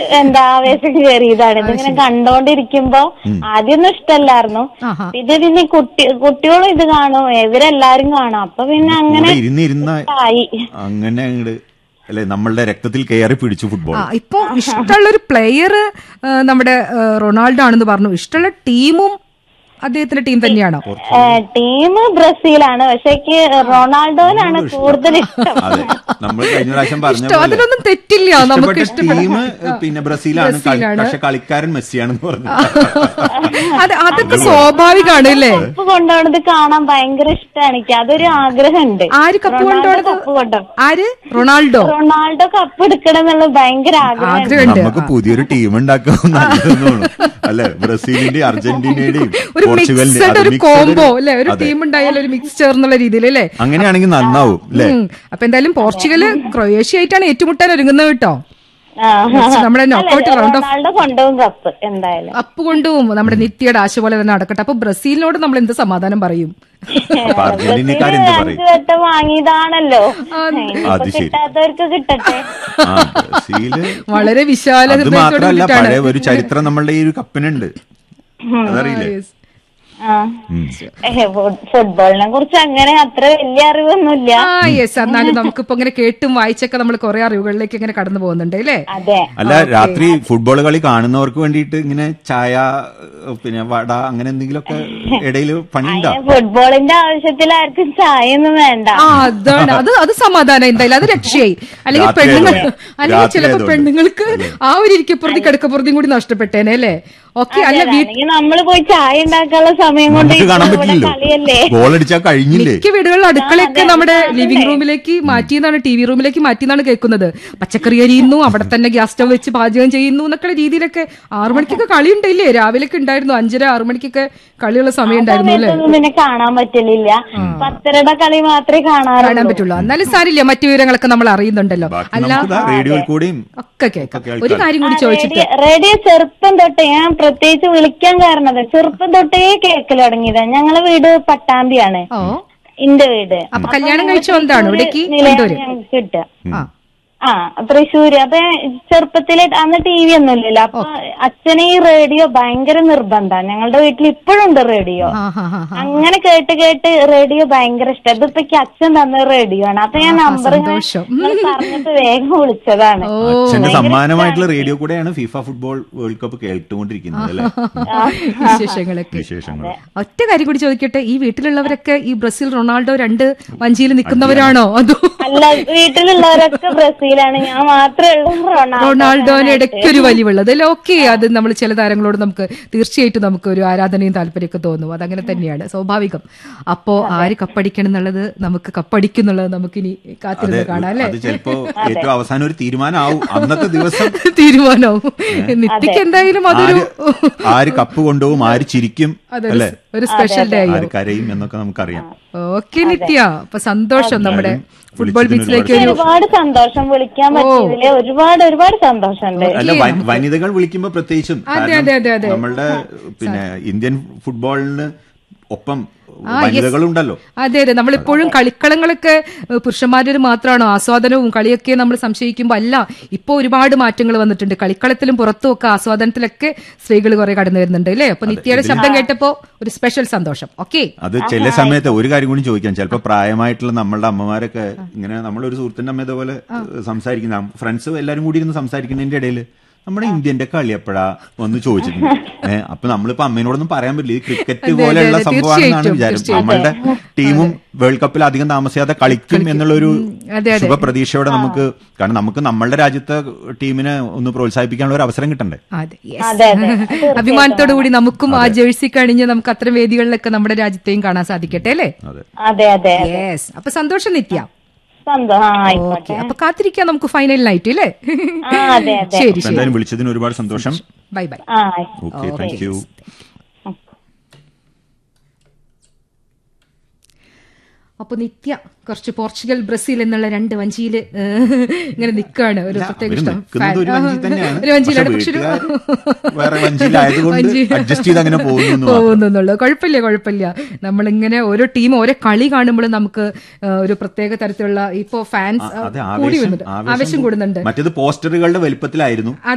എന്താ ആവേശം കയറിയതാണ് ഇതിങ്ങനെ കണ്ടോണ്ടിരിക്കുമ്പോ ആദ്യമൊന്നും ഇഷ്ടല്ലായിരുന്നു ആഹാ. ഇത് പിന്നെ ഈ കുട്ടി കുട്ടികളും ഇത് കാണും ഇവരെല്ലാരും കാണും അപ്പൊ പിന്നെ അങ്ങനെ കൂടെ ഇരുന്നിരുന്ന ആയി അങ്ങനെ അങ്ങട് അല്ലെ നമ്മളുടെ രക്തത്തിൽ കയറി പിടിച്ചു ഫുട്ബോൾ ആ ഇപ്പൊ ഇഷ്ടമുള്ള ഒരു പ്ലെയർ നമ്മുടെ ആ, റൊണാൾഡോ ആണെന്ന് പറഞ്ഞു ഇഷ്ടമുള്ള ടീമും അദ്ദേഹത്തിന്റെ ടീം തന്നെയാണോ ടീം ബ്രസീലാണ് പക്ഷെ എനിക്ക് റൊണാൾഡോനാണ് കൂടുതൽ ഇഷ്ടം അതെ നമ്മൾ കഴിഞ്ഞ പ്രാവശ്യം പറഞ്ഞ ഇഷ്ടം പോലെ അതിലൊന്നും തെറ്റില്ല നമുക്ക് ഇഷ്ടപ്പെട്ട ടീം ഇഷ്ടപ്പെട്ട പിന്നെ ബ്രസീലാണ് കളി- ബ്രസീലാണ്. പക്ഷെ കളിക്കാരൻ മെസ്സിയാണെന്ന് പറഞ്ഞു അത് അതൊക്കെ സ്വാഭാവികമാണ് അല്ലേ കപ്പ് കൊണ്ടുപോണത് കാണാൻ ഭയങ്കര ഇഷ്ടമാണ് എനിക്ക് അതൊരു ആഗ്രഹമുണ്ട് ആര് കപ്പ് റൊണാൾഡോ കൊണ്ടുപോണത് കപ്പ് കൊണ്ടോ ആര് റൊണാൾഡോ റൊണാൾഡോ കപ്പ് എടുക്കണം എന്നുള്ള ഭയങ്കര ആഗ്രഹമുണ്ട് ആഗ്രഹമുണ്ട് നമുക്ക് പുതിയൊരു ടീം ഉണ്ടാക്കാൻ നല്ലതെന്ന് തോന്നുന്നു അല്ലെ ബ്രസീലിന്റെയും അർജന്റീനയുടെയും ഒരു പോർച്ചുഗലിന്റെയും മിക്സഡ് അത് ഒരു mixed കോംബോ ഒരു- അല്ലെ ഒരു അതെ. ടീം ഉണ്ടായാലും ഒരു മിക്സ്ചർ എന്നുള്ള രീതിയിൽ അല്ലേ അങ്ങനെയാണെങ്കിൽ നന്നാവും അല്ലെ ഉം. അപ്പൊ എന്തായാലും പോർച്ചുഗൽ ക്രൊയേഷ്യ ആയിട്ടാണ് ഏറ്റുമുട്ടാൻ ഒരുങ്ങുന്നത് കേട്ടോ ആ. നമ്മുടെ അല്ല, നോക്കൌട്ട് റൗണ്ട് ഓഫ് റൊണാൾഡോ കൊണ്ടുപോകും കപ്പ് എന്തായാലും അപ്പ് കൊണ്ടും നമ്മുടെ നിത്യയുടെ ആശ പോലെ തന്നെ നടക്കട്ടെ അപ്പൊ ബ്രസീലിനോട് നമ്മൾ എന്ത് സമാധാനം പറയും അപ്പൊ അർജന്റീനക്കാർ എന്ത് ബ്രസീല് പറയും അഞ്ച് വട്ടം വാങ്ങിയതാണല്ലോ ആ, ഇനിയിപ്പോ അത് ശരി. കിട്ടാത്തവർക്ക് കിട്ടട്ടെ ആ ബ്രസീല് വളരെ വിശാല അത് ഹൃദയത്തോട് മാത്രല്ല കൂടിയിട്ടാണ് പഴയ ഒരു ചരിത്രം നമ്മളുടെ ഈ ഒരു കപ്പിനുണ്ട് അതറിയില്ലേ Yes. ആ ഏ, ഫുട്- ഫുട്ബോളിനെ കുറിച്ച് അങ്ങനെ അത്ര വലിയ അറിവൊന്നുമില്ല ആ യെസ് എന്നാലും നമുക്കിപ്പോ ഇങ്ങനെ കേട്ടും വായിച്ചൊക്കെ നമ്മൾ കുറെ അറിവുകളിലേക്ക് ഇങ്ങനെ കടന്നു പോകുന്നുണ്ട് അല്ലേ അതെ അല്ല രാത്രി ഫുട്ബോൾ കളി കാണുന്നവർക്ക് വേണ്ടിയിട്ട് ഇങ്ങനെ ചായ ഏഹ്, പിന്നെ വട അങ്ങനെ എന്തെങ്കിലുമൊക്കെ ഇടയിൽ പണിയുണ്ടോ ഫുട്ബോളിന്റെ ആവശ്യത്തിൽ ആർക്കും ചായ ഒന്നും വേണ്ട ആ അതാണ് അത് അത് സമാധാനം എന്തായാലും അത് രക്ഷയായി അല്ലെങ്കിൽ രാത്രി പെണ്ണുങ്ങൾ ആയതുകൊണ്ട്. അല്ലെങ്കിൽ രാത്രി ചിലപ്പോ ആയതുകൊണ്ട്. പെണ്ണുങ്ങൾക്ക് ആ ഒരു ഇരിക്കപ്പുറത്തി കിടക്കപ്പുറത്തിയും കൂടി നഷ്ടപ്പെട്ടേനെ അല്ലേ ഓക്കെ അല്ല വീ അല്ലെങ്കിൽ നമ്മള് പോയി ചായ ഉണ്ടാക്കാനുള്ള സമയം കൊണ്ട് നമുക്ക് കാണാൻ ഇവിടെ പറ്റില്ലല്ലോ കളിയല്ലേ ഗോൾ അടിച്ചാൽ കഴിഞ്ഞില്ലേ മിക്ക വീടുകളിൽ അടുക്കളയൊക്കെ നമ്മുടെ ലിവിംഗ് റൂമിലേക്ക് മാറ്റിയെന്നാണ് ടി വി റൂമിലേക്ക് മാറ്റിയെന്നാണ് കേൾക്കുന്നത് പച്ചക്കറി അരിയുന്നു അവിടെ തന്നെ ഗ്യാസ് സ്റ്റവ് വെച്ച് പാചകം ചെയ്യുന്നു എന്നൊക്കെ രീതിയിലൊക്കെ ആറു മണിക്കൊക്കെ കളി ഉണ്ടല്ലേ രാവിലെയൊക്കെ ഉണ്ടായിരുന്നു അഞ്ചര ആറു മണിക്കൊക്കെ കളിയുള്ള സമയം ഉണ്ടായിരുന്നു അല്ലേ സമയത്തൊന്നും പിന്നെ കാണാൻ പറ്റില്ല പത്തരയുടെ കളി മാത്രമേ കാണാൻ കാണാറുള്ളൂ പറ്റുള്ളൂ എന്നാലും സാരില്ല മറ്റു വിവരങ്ങളൊക്കെ നമ്മൾ അറിയുന്നുണ്ടല്ലോ ബാക്കി അല്ല നമുക്ക് ദാ റേഡിയോയിൽ കൂടിയും ഒക്കെ കേൾക്കാം ഒക്കെ ഒരു കാര്യം കൂടി ചോദിച്ചിട്ട് റേഡിയോ റേഡിയോ ചെറുപ്പം തൊട്ടേ ഞാൻ പ്രത്യേകിച്ച് വിളിക്കാൻ കാരണം അതാ. ചെറുപ്പം തൊട്ടേ കേക്കൽ തുടങ്ങിയതാ ഞങ്ങളെ വീട് പട്ടാമ്പിയാണ് ഓ എന്റെ വീട് അപ്പൊ കല്യാണം കഴിച്ചു വന്നതാണോ ഇവിടേക്ക് നിലയാണ് കണ്ടൂര് ഞങ്ങൾക്ക് കിട്ടുക ആ ആ തൃശ്ശൂര് അപ്പൊ ചെറുപ്പത്തില് അന്ന് ടി വി ഒന്നുമില്ലല്ലോ അപ്പൊ അച്ഛന് ഈ റേഡിയോ ഭയങ്കര നിർബന്ധ ഞങ്ങളുടെ വീട്ടിൽ ഇപ്പോഴും ഉണ്ട് റേഡിയോ ആ ഹാ ഹാ ഹാ അങ്ങനെ കേട്ട് കേട്ട് റേഡിയോ ഭയങ്കര ഇഷ്ടം ഇതിപ്പോ എനിക്ക് അച്ഛൻ തന്ന റേഡിയോ ആണ് അപ്പൊ ഞാൻ നമ്പർ സന്തോഷം. പറഞ്ഞിട്ട് വേഗം വിളിച്ചതാണ് ഓ അച്ഛന്റെ സമ്മാനമായിട്ടുള്ള റേഡിയോ കൂടെയാണ് ഫിഫ ഫുട്ബോൾ വേൾഡ് കപ്പ് കേട്ടുകൊണ്ടിരിക്കുന്നത് അല്ലെ വിശേഷങ്ങളൊക്കെ വിശേഷങ്ങൾ ഒറ്റ കാര്യം കൂടി ചോദിക്കട്ടെ ഈ വീട്ടിലുള്ളവരൊക്കെ ഈ ബ്രസീൽ റൊണാൾഡോ രണ്ട് വഞ്ചിയിൽ നിൽക്കുന്നവരാണോ അതോ അല്ല വീട്ടിലുള്ളവരൊക്കെ ബ്രസീലാണ് ഞാൻ മാത്രമേ ഉള്ളൂ റൊണാൾഡോ റൊണാൾഡോന് ഇടയ്ക്ക് ഒരു വലിവുള്ളത് അല്ലേ ഓക്കെ അത് നമ്മൾ ചില താരങ്ങളോട് നമുക്ക് തീർച്ചയായിട്ടും നമുക്ക് ഒരു ആരാധനയും താല്പര്യമൊക്കെ തോന്നും അതങ്ങനെ തന്നെയാണ് സ്വാഭാവികം അപ്പോ ആര് കപ്പടിക്കണം എന്നുള്ളത് നമുക്ക് കപ്പടിക്കും എന്നുള്ളത് നമുക്കിനി അതെ കാത്തിരുന്ന് കാണാം അല്ലേ അത് ചിലപ്പോ ഏറ്റവും അവസാനം ഒരു തീരുമാനമാവും അന്നത്തെ ദിവസം തീരുമാനവും നിത്യക്ക് എന്തായാലും അതൊരു ആര് ആര് കപ്പ് കൊണ്ടുപോകും ആര് ചിരിക്കും അതൊരു അല്ലെ ഒരു സ്പെഷ്യൽ ഡേ ആര് കരയും എന്നൊക്കെ നമുക്കറിയാം ഓക്കെ നിത്യ അപ്പൊ സന്തോഷം നമ്മുടെ ഫുട്ബോൾ വിളിച്ചതിന് ബീച്ചിലേക്ക് ഒരു ഒരുപാട് സന്തോഷം വിളിക്കാൻ പറ്റിയതില് ഒരുപാട് ഒരുപാട് സന്തോഷമുണ്ട് അല്ല വ- വനിതകൾ വിളിക്കുമ്പോ പ്രത്യേകിച്ചും അതെ, കാരണം അതെ, അതെ, അതെ. നമ്മളുടെ പിന്നെ ഇന്ത്യൻ ഫുട്ബോളിന് ഒപ്പം വനിതകളുണ്ടല്ലോ അതെ അതെ നമ്മളിപ്പോഴും കളിക്കളങ്ങളൊക്കെ ഏഹ്, പുരുഷന്മാരുടെ മാത്രമാണോ ആസ്വാദനവും കളിയൊക്കെ നമ്മൾ സംശയിക്കുമ്പോൾ അല്ല ഇപ്പോൾ ഒരുപാട് മാറ്റങ്ങൾ വന്നിട്ടുണ്ട് കളിക്കളത്തിലും പുറത്തും ഒക്കെ ആസ്വാദനത്തിലൊക്കെ സ്ത്രീകൾ കുറെ കടന്നു വരുന്നുണ്ട് അല്ലേ അപ്പൊ നിത്യയുടെ ശബ്ദം കേട്ടപ്പോ ഒരു സ്പെഷ്യൽ സന്തോഷം ഓക്കെ അത് ചില സമയത്ത് ഒരു കാര്യം കൂടി ചോദിക്കാം ചിലപ്പോ പ്രായമായിട്ടുള്ള നമ്മളുടെ അമ്മമാരൊക്കെ ഇങ്ങനെ നമ്മളൊരു സുഹൃത്തിന്റെ അമ്മ ഇതുപോലെ സംസാരിക്കുന്ന ഫ്രണ്ട്സ് എല്ലാരും കൂടി ഇരുന്ന് സംസാരിക്കുന്നതിന്റെ ഇടയിൽ നമ്മുടെ ഇന്ത്യന്റെ കളി എപ്പോഴാ ഒന്ന് ചോദിച്ചിട്ടുണ്ട് ഏഹ് അപ്പൊ നമ്മളിപ്പോ അമ്മേനോടൊന്നും പറയാൻ പറ്റില്ല ഈ ക്രിക്കറ്റ് അതെ, പോലെയുള്ള അതെ, സംഭവമാണെന്നാണ് തീർച്ചയായിട്ടും, വിചാരം തീർച്ചയായിട്ടും. നമ്മളുടെ ടീമും വേൾഡ് കപ്പിൽ അധികം താമസിയാതെ കളിക്കും എന്നുള്ളൊരു അതെ, അതെ. ശുഭപ്രതീക്ഷയോടെ നമുക്ക് കാരണം നമുക്ക് നമ്മളുടെ രാജ്യത്തെ ടീമിനെ ഒന്ന് പ്രോത്സാഹിപ്പിക്കാനുള്ള ഒരു അവസരം കിട്ടണ്ടേ അതെ yes. അതെ, അതെ. തീർച്ചയായിട്ടും. അഭിമാനത്തോടു കൂടി നമുക്കും ആ ജേഴ്സി കണിഞ്ഞ് നമുക്ക് അത്തരം വേദികളിലൊക്കെ നമ്മുടെ രാജ്യത്തെയും കാണാൻ സാധിക്കട്ടെ അല്ലേ അതെ അതെ അതെ യെസ് അപ്പൊ സന്തോഷം നിത്യ സന്തോഷം ആ ആയിക്കോട്ടെ ഓക്കെ അപ്പൊ കാത്തിരിക്കാം നമുക്ക് ഫൈനൽ നൈറ്റ് അല്ലേ ആ അതെ അതെ ശരി അപ്പൊ ശരി എന്തായാലും വിളിച്ചതിന് ഒരുപാട് സന്തോഷം ബൈ ബൈ ആ ഓക്കെ താങ്ക് യു അപ്പൊ നിത്യ കുറച്ച് പോർച്ചുഗൽ ബ്രസീൽ എന്നുള്ള രണ്ട് വഞ്ചിയിൽ ഇങ്ങനെ നിൽക്കുകയാണ് ഒരു ഇല്ല, പ്രത്യേക അവര് ഇഷ്ടം നിൽക്കുന്നത് ഒരു വഞ്ചി തന്നെയാണ് ഒരു വഞ്ചിയിലാണ് പക്ഷെ പക്ഷെ ഒരു- വീട്ടുകാർ വേറെ വഞ്ചിയിലായതുകൊണ്ട് വഞ്ചി- adjust ചെയ്ത് അങ്ങനെ പോകുന്നു എന്ന് മാത്രം. പോകുന്നുള്ളൂ കുഴപ്പമില്ല കുഴപ്പമില്ല നമ്മളിങ്ങനെ ഓരോ ടീം ഓരോ കളി കാണുമ്പോൾ നമുക്ക് ആ, ഒരു പ്രത്യേക തരത്തിലുള്ള ഇപ്പോ ഫാൻസ് അതെ കൂടി ആവേശം വരുന്നുണ്ട് ആവേശം കൂടുന്നുണ്ട് മറ്റേത് പോസ്റ്ററുകളുടെ വലിപ്പത്തിലായിരുന്നു